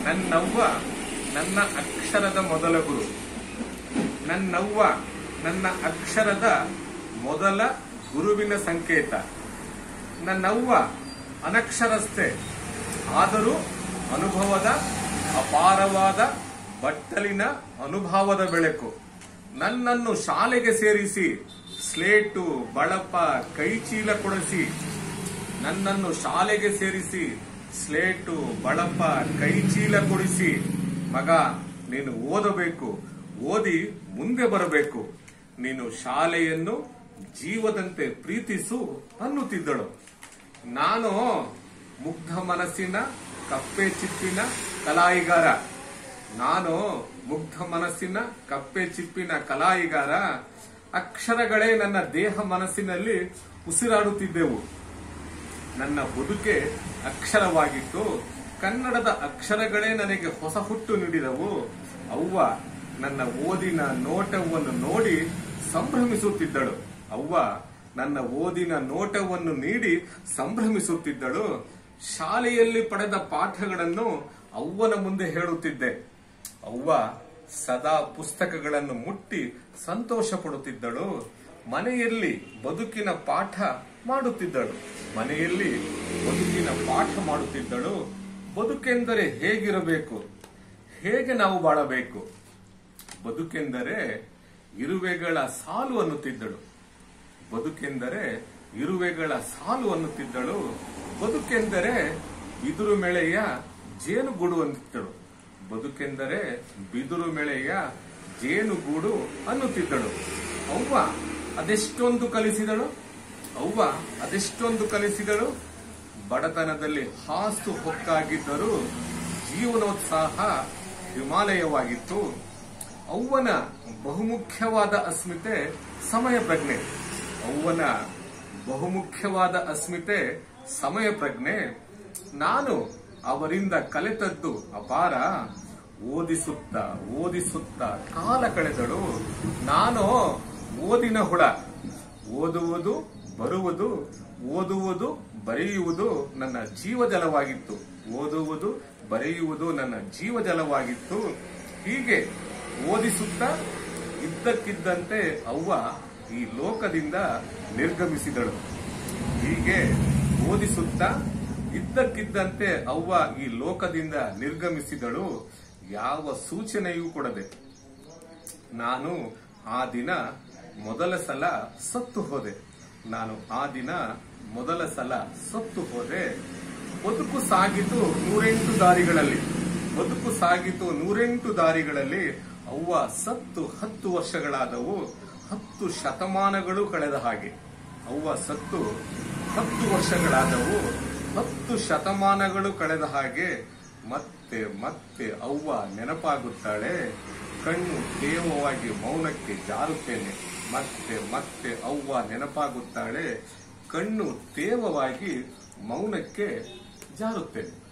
ನನ್ನವ್ವ ನನ್ನ ಅಕ್ಷರದ ಮೊದಲ ಗುರು ನನ್ನವ್ವ ನನ್ನ ಅಕ್ಷರದ ಮೊದಲ ಗುರುವಿನ ಸಂಕೇತ ನನ್ನವ್ವ ಅನಕ್ಷರಸ್ಥೆ ಆದರೂ ಅನುಭವದ ಅಪಾರವಾದ ಬಟ್ಟಲಿನ ಅನುಭವದ ಬೆಳಕು ನನ್ನನ್ನು ಶಾಲೆಗೆ ಸೇರಿಸಿ ಸ್ಲೇಟು ಬಳಪ ಕೈಚೀಲ ಕೊಡಿಸಿ ನನ್ನನ್ನು ಶಾಲೆಗೆ ಸೇರಿಸಿ ಸ್ಲೇಟು ಬಳಪ ಕೈಚೀಲ ಕೊಡಿಸಿ ಮಗ ನೀನು ಓದಬೇಕು ಓದಿ ಮುಂದೆ ಬರಬೇಕು ನೀನು ಶಾಲೆಯನ್ನು ಜೀವದಂತೆ ಪ್ರೀತಿಸು ಅನ್ನುತ್ತಿದ್ದಳು ನಾನು ಮುಗ್ಧ ಮನಸ್ಸಿನ ಕಪ್ಪೆ ಚಿಪ್ಪಿನ ಕಲಾಯಿಗಾರ ನಾನು ಮುಗ್ಧ ಮನಸ್ಸಿನ ಕಪ್ಪೆ ಚಿಪ್ಪಿನ ಕಲಾಯಿಗಾರ ಅಕ್ಷರಗಳೇ ನನ್ನ ದೇಹ ಮನಸ್ಸಿನಲ್ಲಿ ಉಸಿರಾಡುತ್ತಿದ್ದೆವು ನನ್ನ ಬದುಕೆ ಅಕ್ಷರವಾಗಿತ್ತು ಕನ್ನಡದ ಅಕ್ಷರಗಳೇ ನನಗೆ ಹೊಸ ಹುಟ್ಟು ನೀಡಿದವು ಅವ್ವ ನನ್ನ ಓದಿನ ನೋಟವನ್ನು ನೋಡಿ ಸಂಭ್ರಮಿಸುತ್ತಿದ್ದಳು ಅವ್ವ ನನ್ನ ಓದಿನ ನೋಟವನ್ನು ನೀಡಿ ಸಂಭ್ರಮಿಸುತ್ತಿದ್ದಳು ಶಾಲೆಯಲ್ಲಿ ಪಡೆದ ಪಾಠಗಳನ್ನು ಅವ್ವನ ಮುಂದೆ ಹೇಳುತ್ತಿದ್ದೆ ಅವ್ವ ಸದಾ ಪುಸ್ತಕಗಳನ್ನು ಮುಟ್ಟಿ ಸಂತೋಷ ಪಡುತ್ತಿದ್ದಳು ಮನೆಯಲ್ಲಿ ಬದುಕಿನ ಪಾಠ ಮಾಡುತ್ತಿದ್ದಳು ಮನೆಯಲ್ಲಿ ಬದುಕಿನ ಪಾಠ ಮಾಡುತ್ತಿದ್ದಳು ಬದುಕೆಂದರೆ ಹೇಗಿರಬೇಕು ಹೇಗೆ ನಾವು ಬಾಳಬೇಕು ಬದುಕೆಂದರೆ ಇರುವೆಗಳ ಸಾಲು ಅನ್ನುತ್ತಿದ್ದಳು ಬದುಕೆಂದರೆ ಇರುವೆಗಳ ಸಾಲು ಅನ್ನುತ್ತಿದ್ದಳು ಬದುಕೆಂದರೆ ಬಿದುರು ಮೆಳೆಯ ಜೇನುಗೂಡು ಅನ್ನುತ್ತಿದ್ದಳು ಬದುಕೆಂದರೆ ಬಿದುರು ಮೆಳೆಯ ಜೇನುಗೂಡು ಅನ್ನುತ್ತಿದ್ದಳು ಅವ್ವ ಅದೆಷ್ಟೊಂದು ಕಲಿಸಿದಳು ಅವ್ವ ಅದೆಷ್ಟೊಂದು ಕಲಿಸಿದಳು ಬಡತನದಲ್ಲಿ ಹಾಸು ಹೊಕ್ಕಾಗಿದ್ದರೂ ಜೀವನೋತ್ಸಾಹ ಹಿಮಾಲಯವಾಗಿತ್ತು ಅವ್ವನ ಬಹುಮುಖ್ಯವಾದ ಅಸ್ಮಿತೆ ಸಮಯ ಪ್ರಜ್ಞೆ ಅವ್ವನ ಬಹುಮುಖ್ಯವಾದ ಅಸ್ಮಿತೆ ಸಮಯ ಪ್ರಜ್ಞೆ ನಾನು ಅವರಿಂದ ಕಲಿತದ್ದು ಅಪಾರ ಓದಿಸುತ್ತ ಓದಿಸುತ್ತ ಕಾಲ ಕಳೆದಳು ನಾನು ಓದಿನ ಹುಳ ಓದುವುದು ಬರುವುದು ಓದುವುದು ಬರೆಯುವುದು ನನ್ನ ಜೀವಜಲವಾಗಿತ್ತು ಓದುವುದು ಬರೆಯುವುದು ನನ್ನ ಜೀವಜಲವಾಗಿತ್ತು ಹೀಗೆ ಓದಿಸುತ್ತಾ ಇದ್ದಕ್ಕಿದ್ದಂತೆ ಅವ್ವ ಈ ಲೋಕದಿಂದ ನಿರ್ಗಮಿಸಿದಳು ಹೀಗೆ ಓದಿಸುತ್ತಾ ಇದ್ದಕ್ಕಿದ್ದಂತೆ ಅವ್ವ ಈ ಲೋಕದಿಂದ ನಿರ್ಗಮಿಸಿದಳು ಯಾವ ಸೂಚನೆಯೂ ಕೊಡದೆ ನಾನು ಆ ದಿನ ಮೊದಲ ಸಲ ಸತ್ತು ಹೋದೆ ನಾನು ಆ ದಿನ ಮೊದಲ ಸಲ ಸತ್ತು ಹೋದೆ ಬದುಕು ಸಾಗಿತು ನೂರೆಂಟು ದಾರಿಗಳಲ್ಲಿ ಬದುಕು ಸಾಗಿತು ನೂರೆಂಟು ದಾರಿಗಳಲ್ಲಿ ಅವ್ವ ಸತ್ತು ಹತ್ತು ವರ್ಷಗಳಾದವು ಹತ್ತು ಶತಮಾನಗಳು ಕಳೆದ ಹಾಗೆ ಅವ್ವ ಸತ್ತು ಹತ್ತು ವರ್ಷಗಳಾದವು ಹತ್ತು ಶತಮಾನಗಳು ಕಳೆದ ಹಾಗೆ ಮತ್ತೆ ಮತ್ತೆ ಅವ್ವ ನೆನಪಾಗುತ್ತಾಳೆ ಕಣ್ಣು ತೇವವಾಗಿ ಮೌನಕ್ಕೆ ಜಾರುತ್ತೇನೆ ಮತ್ತೆ ಮತ್ತೆ ಅವ್ವ ನೆನಪಾಗುತ್ತಾಳೆ ಕಣ್ಣು ತೇವವಾಗಿ ಮೌನಕ್ಕೆ ಜಾರುತ್ತೇನೆ